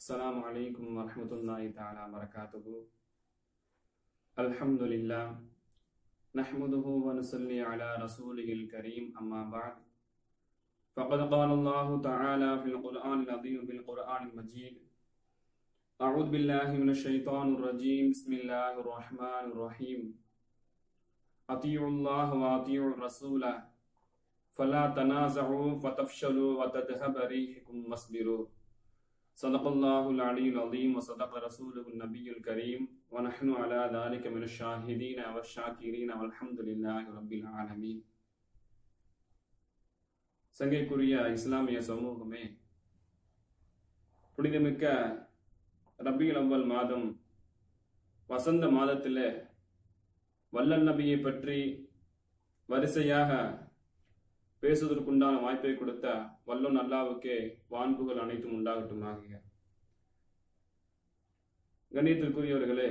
السلام عليكم ورحمة الله تعالى وبركاته الحمد لله نحمده ونصلي على رسوله الكريم أما بعد فقد قال الله تعالى في القرآن العظيم في القرآن المجيد أعوذ بالله من الشيطان الرجيم بسم الله الرحمن الرحيم أطيعوا الله وأطيعوا الرسول فلا تنازعوا فتفشلوا وتذهب ريحكم واصبروا صدق الله العلي العظيم وصدق رسوله النبي الكريم ونحن على ذلك من الشاهدين والشاكرين والحمد لله رب العالمين சங்கைக்குரிய இஸ்லாமிய சமூகமே புனிதமிக்க ரபியுல் அவ்வல் மாதம் வசந்த மாதத்தில் வல்லல் நபியை பற்றி வரிசையாக பேசுவதற்குண்டான வாய்ப்பை கொடுத்த வல்லோன் அல்லாவுக்கே வான்புகள் அனைத்தும் உண்டாகட்டுமாக கண்ணியத்திற்குரியவர்களே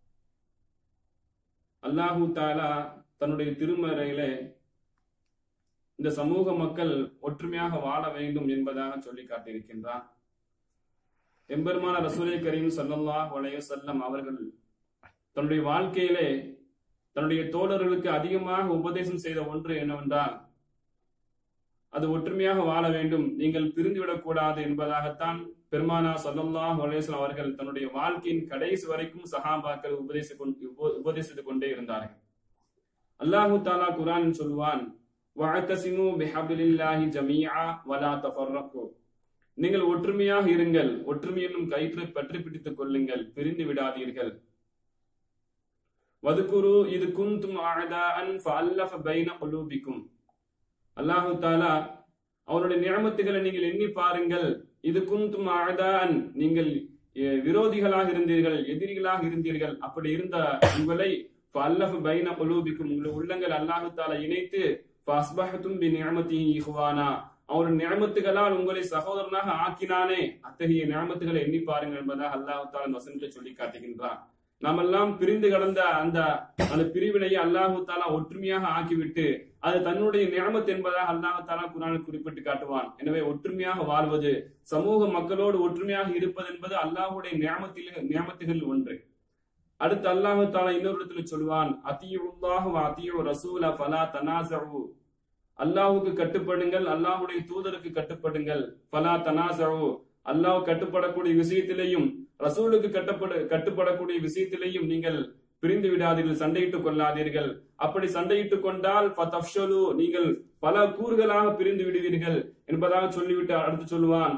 அல்லாஹூ தாலா தன்னுடைய திருமறையிலே இந்த சமூக மக்கள் ஒற்றுமையாக வாழ வேண்டும் என்பதாக சொல்லி காட்டியிருக்கின்றார் எம்பெருமான ரசூலை கரீம் சல்லல்லாஹ் வலைய செல்லம் அவர்கள் தன்னுடைய வாழ்க்கையிலே தன்னுடைய தோழர்களுக்கு அதிகமாக உபதேசம் செய்த ஒன்று என்னவென்றால் அது ஒற்றுமையாக வாழ வேண்டும் நீங்கள் பிரிந்துவிடக் கூடாது என்பதாகத்தான் பெருமானா சல்லல்லாஹ் வலேஸ்லாம் அவர்கள் தன்னுடைய வாழ்க்கையின் கடைசி வரைக்கும் சஹாபாக்கள் உபதேசி உபதேசித்துக் கொண்டே இருந்தார்கள் அல்லாஹு தாலா குரான் சொல்வான் வஅத்தசிமு பிஹபிலில்லாஹி ஜமீஆ வலா தஃபர்ரகு நீங்கள் ஒற்றுமையாக இருங்கள் ஒற்றுமை என்னும் கயிற்றை பற்றி பிடித்துக் கொள்ளுங்கள் பிரிந்து விடாதீர்கள் வதுகுரு இது குந்தும் அஅதாஅன் ஃபஅல்லஃப பைன குலூபிக்கும் அல்லாஹு தாலா அவருடைய நியமத்துகளை நீங்கள் எண்ணி பாருங்கள் இது குந்தும் அழதான் நீங்கள் விரோதிகளாக இருந்தீர்கள் எதிரிகளாக இருந்தீர்கள் அப்படி இருந்த உங்களை அல்லஃப் பைன குலூபிக்கும் உங்களுடைய உள்ளங்கள் அல்லாஹு தாலா இணைத்து ஃபஸ்பஹத்தும் பி நியமத்திஹி இஹ்வானா அவருடைய நியமத்துகளால் உங்களை சகோதரனாக ஆக்கினானே அத்தகைய நியமத்துகளை எண்ணி பாருங்கள் என்பதாக அல்லாஹு தாலா அந்த வசனத்தை சொல்லி காட்டுகின்றான் நாம் எல்லாம் பிரிந்து கடந்த அந்த அந்த பிரிவினையை அல்லாஹு தாலா ஒற்றுமையாக ஆக்கிவிட்டு அது தன்னுடைய நியமத் என்பதாக அல்லாஹு தாலா குரானில் குறிப்பிட்டு காட்டுவான் எனவே ஒற்றுமையாக வாழ்வது சமூக மக்களோடு ஒற்றுமையாக இருப்பது என்பது அல்லாஹுடைய நியமத்தில் நியமத்துகள் ஒன்று அடுத்து அல்லாஹு தாலா இன்னொரு இடத்துல சொல்வான் அத்தியுல்லாஹு அத்தியு ரசூல ஃபலா தனாசு அல்லாஹுக்கு கட்டுப்படுங்கள் அல்லாஹுடைய தூதருக்கு கட்டுப்படுங்கள் ஃபலா தனாசு அல்லாஹ் கட்டுப்படக்கூடிய விஷயத்திலேயும் ரசூலுக்கு கட்டப்படு கட்டுப்படக்கூடிய விஷயத்திலேயும் நீங்கள் பிரிந்து விடாதீர்கள் சண்டையிட்டுக் கொள்ளாதீர்கள் அப்படி சண்டையிட்டுக் கொண்டால் நீங்கள் பல கூறுகளாக பிரிந்து விடுவீர்கள் என்பதாக சொல்லிவிட்டு அடுத்து சொல்லுவான்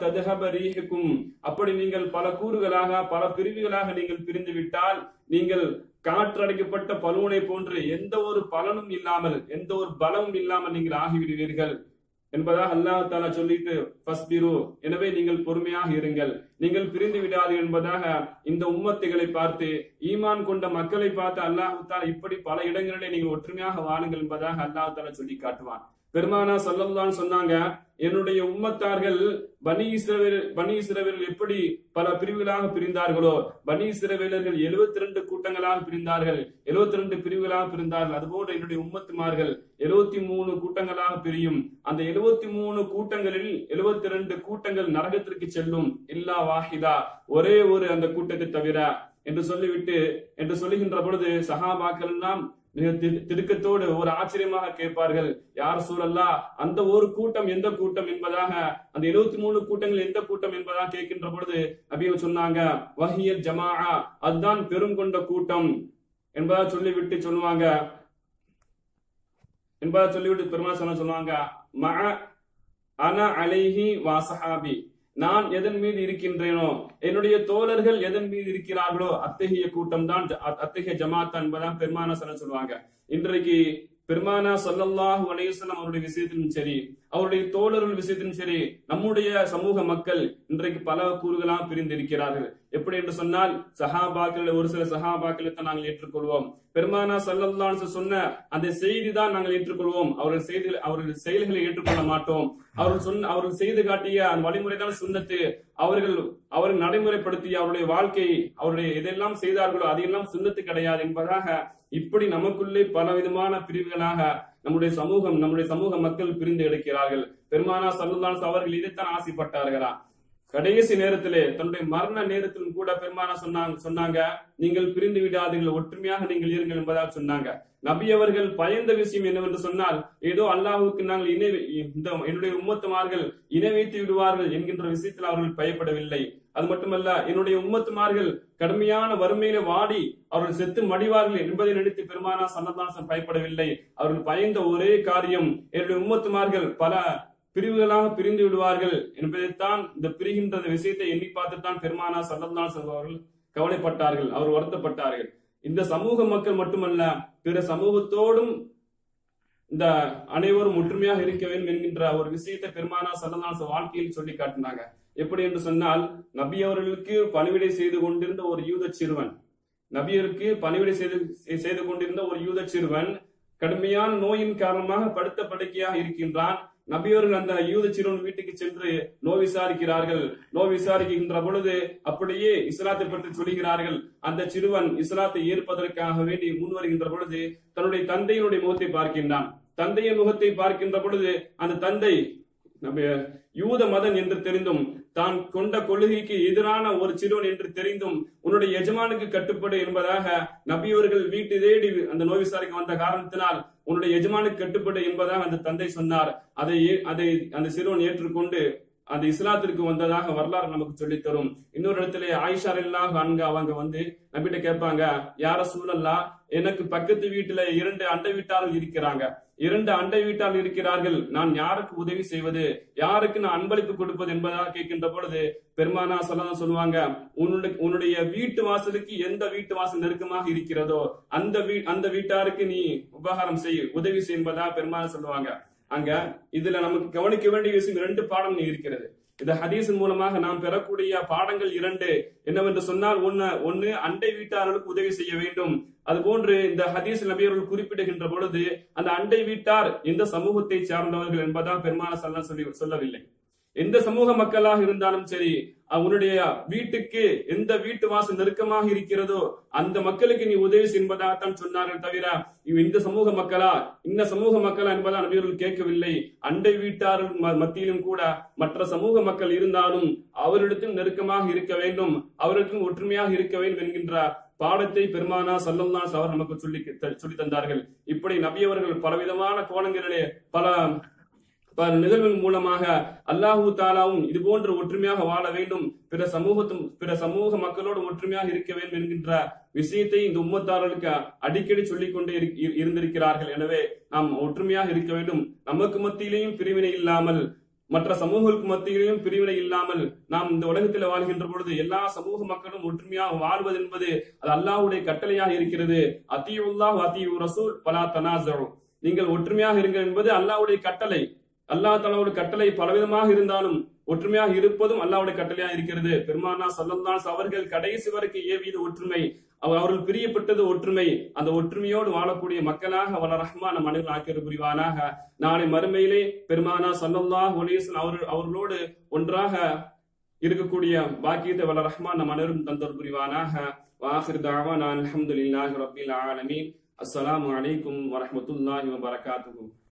அப்படி நீங்கள் பல கூறுகளாக பல பிரிவுகளாக நீங்கள் பிரிந்து விட்டால் நீங்கள் காற்றடைக்கப்பட்ட பலூனை போன்று எந்த ஒரு பலனும் இல்லாமல் எந்த ஒரு பலமும் இல்லாமல் நீங்கள் ஆகிவிடுவீர்கள் என்பதாக அல்லாஹ் தாலா சொல்லிட்டு ஃபஸ்பிரு எனவே நீங்கள் பொறுமையாக இருங்கள் நீங்கள் பிரிந்து விடாதீர்கள் என்பதாக இந்த உம்மத்துகளை பார்த்து ஈமான் கொண்ட மக்களை பார்த்து அல்லாஹு தாலா இப்படி பல இடங்களிலே நீங்கள் ஒற்றுமையாக வாழுங்கள் என்பதாக அல்லாஹு தாலா சொல்லி காட்டுவான் பெருமானா சொல்லலான்னு சொன்னாங்க என்னுடைய உம்மத்தார்கள் பனி இஸ்ரவேல் பனி இஸ்ரவேல் எப்படி பல பிரிவுகளாக பிரிந்தார்களோ பனி இஸ்ரவேலர்கள் எழுபத்தி ரெண்டு கூட்டங்களாக பிரிந்தார்கள் எழுபத்தி ரெண்டு பிரிவுகளாக பிரிந்தார்கள் அதுபோன்று என்னுடைய உம்மத்துமார்கள் எழுபத்தி மூணு கூட்டங்களாக பிரியும் அந்த எழுபத்தி மூணு கூட்டங்களில் எழுபத்தி ரெண்டு கூட்டங்கள் நரகத்திற்கு செல்லும் இல்லா வாஹிதா ஒரே ஒரு அந்த கூட்டத்தை தவிர என்று சொல்லிவிட்டு என்று சொல்லுகின்ற பொழுது சஹாபாக்கள் எல்லாம் மிக திடுக்கத்தோடு ஒரு ஆச்சரியமாக கேட்பார்கள் யார் சூழல்லா அந்த ஒரு கூட்டம் எந்த கூட்டம் என்பதாக அந்த எழுபத்தி மூணு கூட்டங்கள் எந்த கூட்டம் என்பதாக கேட்கின்ற பொழுது நபிகள் சொன்னாங்க வஹியல் ஜமா அதுதான் பெரும் கொண்ட கூட்டம் என்பதாக சொல்லிவிட்டு சொல்லுவாங்க என்பதாக சொல்லிவிட்டு பெருமா சொன்ன சொல்லுவாங்க ம அன அலைஹி வாசஹாபி நான் எதன் மீது இருக்கின்றேனோ என்னுடைய தோழர்கள் எதன் மீது இருக்கிறார்களோ அத்தகைய கூட்டம் தான் அத்தகைய ஜமாத் என்பதான் பெருமான சொல்ல சொல்லுவாங்க இன்றைக்கு பெருமானா சொல்லல்லாஹு அலையுசல்லாம் அவருடைய விஷயத்திலும் சரி அவருடைய தோழர்கள் விஷயத்திலும் சரி நம்முடைய சமூக மக்கள் இன்றைக்கு பல கூறுகளாக பிரிந்திருக்கிறார்கள் எப்படி என்று சொன்னால் சஹாபாக்கள் ஒரு சில சஹாபாக்களை தான் நாங்கள் ஏற்றுக்கொள்வோம் பெருமானா சல்லல்லான்னு சொன்ன அந்த செய்தி தான் நாங்கள் ஏற்றுக்கொள்வோம் அவர்கள் செய்தி அவர்கள் செயல்களை ஏற்றுக்கொள்ள மாட்டோம் அவர்கள் சொன்ன அவர்கள் செய்து காட்டிய அந்த வழிமுறை தான் சுண்ணத்து அவர்கள் அவர்கள் நடைமுறைப்படுத்திய அவருடைய வாழ்க்கை அவருடைய எதெல்லாம் செய்தார்களோ அதையெல்லாம் சுண்ணத்து கிடையாது என்பதாக இப்படி நமக்குள்ளே பல விதமான பிரிவுகளாக நம்முடைய சமூகம் நம்முடைய சமூக மக்கள் பிரிந்து எடுக்கிறார்கள் பெருமானா சல்லுல்லாஸ் அவர்கள் இதைத்தான் ஆசைப்பட்டார்களா கடைசி நேரத்திலே தன்னுடைய மரண நேரத்திலும் கூட பெருமானா சொன்னாங்க சொன்னாங்க நீங்கள் பிரிந்து விடாதீர்கள் ஒற்றுமையாக நீங்கள் இருங்கள் என்பதாக சொன்னாங்க நபி அவர்கள் பயந்த விஷயம் என்னவென்று சொன்னால் ஏதோ அல்லாஹுக்கு நாங்கள் இணை இந்த என்னுடைய உம்மத்துமார்கள் இணை வைத்து விடுவார்கள் என்கின்ற விஷயத்தில் அவர்கள் பயப்படவில்லை அது மட்டுமல்ல என்னுடைய உம்மத்துமார்கள் கடுமையான வறுமையில வாடி அவர்கள் செத்து மடிவார்கள் என்பதை நினைத்து பெருமானா சன்னதாசன் பயப்படவில்லை அவர்கள் பயந்த ஒரே காரியம் என்னுடைய உம்மத்துமார்கள் பல பிரிவுகளாக பிரிந்து விடுவார்கள் என்பதைத்தான் இந்த பிரிகின்ற விஷயத்தை எண்ணி பார்த்துத்தான் பெருமானா சல்லல்லாஹு அவர்கள் கவலைப்பட்டார்கள் அவர் வருத்தப்பட்டார்கள் இந்த சமூக மக்கள் மட்டுமல்ல பிற சமூகத்தோடும் இந்த அனைவரும் ஒற்றுமையாக இருக்க வேண்டும் என்கின்ற ஒரு விஷயத்தை பெருமானா சல்லல்லாஹு வாழ்க்கையில் சொல்லி காட்டினாங்க எப்படி என்று சொன்னால் நபி அவர்களுக்கு பணிவிடை செய்து கொண்டிருந்த ஒரு யூத சிறுவன் நபியருக்கு பணிவிடை செய்து செய்து கொண்டிருந்த ஒரு யூத சிறுவன் கடுமையான நோயின் காரணமாக படுத்த படுக்கையாக இருக்கின்றான் நபியவர்கள் அந்த யூத சிறுவன் வீட்டுக்கு சென்று நோ விசாரிக்கிறார்கள் நோ விசாரிக்கின்ற பொழுது அப்படியே இஸ்லாத்தை பற்றி சொல்கிறார்கள் அந்த சிறுவன் இஸ்லாத்தை ஏற்பதற்காக வேண்டி முன் வருகின்ற பொழுது தன்னுடைய தந்தையினுடைய முகத்தை பார்க்கின்றான் தந்தையின் முகத்தை பார்க்கின்ற பொழுது அந்த தந்தை நம்ம யூத மதன் என்று தெரிந்தும் தான் கொண்ட கொள்கைக்கு எதிரான ஒரு சிறுவன் என்று தெரிந்தும் உன்னுடைய எஜமானுக்கு கட்டுப்படு என்பதாக நபியவர்கள் வீட்டு தேடி அந்த நோய் விசாரிக்க வந்த காரணத்தினால் உன்னுடைய எஜமானுக்கு கட்டுப்படு என்பதாக அந்த தந்தை சொன்னார் அதை அதை அந்த சிறுவன் ஏற்றுக்கொண்டு அந்த இஸ்லாத்திற்கு வந்ததாக வரலாறு நமக்கு சொல்லி தரும் இன்னொரு இடத்துல ஆயிஷா இல்லாம அங்க அவங்க வந்து நம்பிட்ட கேட்பாங்க யார சூழல்லா எனக்கு பக்கத்து வீட்டுல இரண்டு அண்டை வீட்டார்கள் இருக்கிறாங்க இரண்டு அண்டை வீட்டால் இருக்கிறார்கள் நான் யாருக்கு உதவி செய்வது யாருக்கு நான் அன்பளிப்பு கொடுப்பது என்பதாக கேட்கின்ற பொழுது பெருமானா சொல்லதான் சொல்லுவாங்க உன்னுடைய உன்னுடைய வீட்டு வாசலுக்கு எந்த வீட்டு வாசல் நெருக்கமாக இருக்கிறதோ அந்த வீ அந்த வீட்டாருக்கு நீ உபகாரம் செய் உதவி செய் என்பதா பெருமானா சொல்லுவாங்க அங்க இதுல நமக்கு கவனிக்க வேண்டிய விஷயம் ரெண்டு பாடம் இருக்கிறது இந்த ஹதீஸின் மூலமாக நாம் பெறக்கூடிய பாடங்கள் இரண்டு என்னவென்று சொன்னால் ஒன்னு ஒன்னு அண்டை வீட்டார்களுக்கு உதவி செய்ய வேண்டும் அதுபோன்று இந்த ஹதீஸ் நபியர்கள் குறிப்பிடுகின்ற பொழுது அந்த அண்டை வீட்டார் எந்த சமூகத்தை சார்ந்தவர்கள் என்பதா பெருமான சொல்ல சொல்லி சொல்லவில்லை எந்த சமூக மக்களாக இருந்தாலும் சரி அவனுடைய வீட்டுக்கு எந்த வீட்டு வாசல் நெருக்கமாக இருக்கிறதோ அந்த மக்களுக்கு நீ உதவி என்பதாகத்தான் சொன்னார்கள் தவிர இந்த சமூக மக்களா இந்த சமூக மக்களா என்பதா நபியர்கள் கேட்கவில்லை அண்டை வீட்டார்கள் மத்தியிலும் கூட மற்ற சமூக மக்கள் இருந்தாலும் அவரிடத்தில் நெருக்கமாக இருக்க வேண்டும் அவர்களுக்கும் ஒற்றுமையாக இருக்க வேண்டும் என்கின்ற பாடத்தை பெருமானா சல்லல்லாஸ் அவர் நமக்கு சொல்லி சொல்லி தந்தார்கள் இப்படி நபியவர்கள் பலவிதமான கோணங்களிலே பல பல நிகழ்வின் மூலமாக அல்லாஹூ தாலாவும் இது போன்ற ஒற்றுமையாக வாழ வேண்டும் பிற சமூகத்தும் பிற சமூக மக்களோடு ஒற்றுமையாக இருக்க வேண்டும் என்கின்ற விஷயத்தை இந்த உம்மத்தாரர்களுக்கு அடிக்கடி சொல்லிக் கொண்டே இருந்திருக்கிறார்கள் எனவே நாம் ஒற்றுமையாக இருக்க வேண்டும் நமக்கு மத்தியிலேயும் பிரிவினை இல்லாமல் மற்ற சமூகங்களுக்கு மத்தியிலையும் பிரிவினை இல்லாமல் நாம் இந்த உலகத்தில் வாழ்கின்ற பொழுது எல்லா சமூக மக்களும் ஒற்றுமையாக வாழ்வது என்பது அது அல்லாஹுடைய கட்டளையாக இருக்கிறது அத்தியுல்லாஹ் அத்தியு ரசூல் பலா தனாசரும் நீங்கள் ஒற்றுமையாக இருங்கள் என்பது அல்லாஹுடைய கட்டளை அல்லாஹ் தலாவுடைய கட்டளை பலவிதமாக இருந்தாலும் ஒற்றுமையாக இருப்பதும் அல்லாவுடைய கட்டளையாக இருக்கிறது பெருமானா சல்லல்லாஸ் அவர்கள் கடைசி வரைக்கும் ஏவியது ஒற்றுமை அவர்கள் பிரியப்பட்டது ஒற்றுமை அந்த ஒற்றுமையோடு வாழக்கூடிய மக்களாக வள ரஹ்மான மனிதர்கள் ஆக்கியது புரிவானாக நாளை மறுமையிலே பெருமானா சல்லல்லாஹ் ஒலேசன் அவர்கள் அவர்களோடு ஒன்றாக இருக்கக்கூடிய பாக்கியத்தை வள ரஹ்மான மனரும் தந்தர் புரிவானாக வாஹிர் தாவான் அல்ஹம்துலில்லாஹி ரப்பில் ஆலமீன் அஸ்ஸலாமு அலைக்கும் வரஹ்மத்துல்லாஹி வபரகாத்துஹு